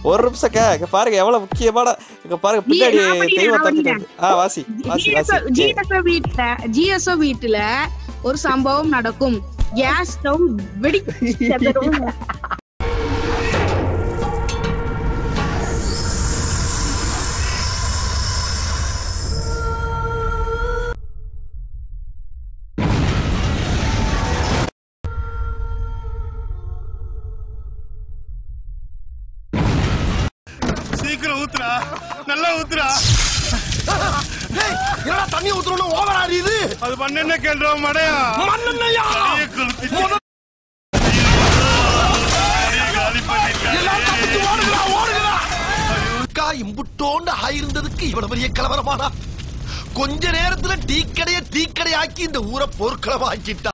ஒரு நிமிஷம் கே இங்க பாருங்க எவ்வளவு முக்கியமான இங்க பாருங்க பின்னாடி நான் படிக்கிறேன், தெய்வம் நான் தப்பிட்டு படிக்கிறேன். வருது. ஆ வாசி வாசி வாசி ஏய், ஜிஎஸ்ஓ வீட்டுல ஜிஎஸ்ஓ வீட்டுல ஒரு சம்பவம் நடக்கும் கேஸ் ஸ்டவ் வெடி செதறும். சீக்கிரம் ஊத்துறா நல்லா ஊத்துறா என்னடா தண்ணி ஊத்துறோம்னு ஓவர் ஆடியுது அது பண்ண கேள்றோம் மடையா மண்ணெண்ணையா கையை கொளுத்திட்டு முத- கையை காலி பண்ணிட்டாங்க. எல்லாம் தப்பிச்சு ஓடுகிறா ஓடுகிறா அக்கா இம்புட்டோண்டு ஆயிருந்ததுக்கு இவ்வளவு பெரிய கலவரமானா கொஞ்ச நேரத்துல டீ கடைய டீ கடையாக்கி இந்த ஊரை போர்க்களமாக்கிட்டா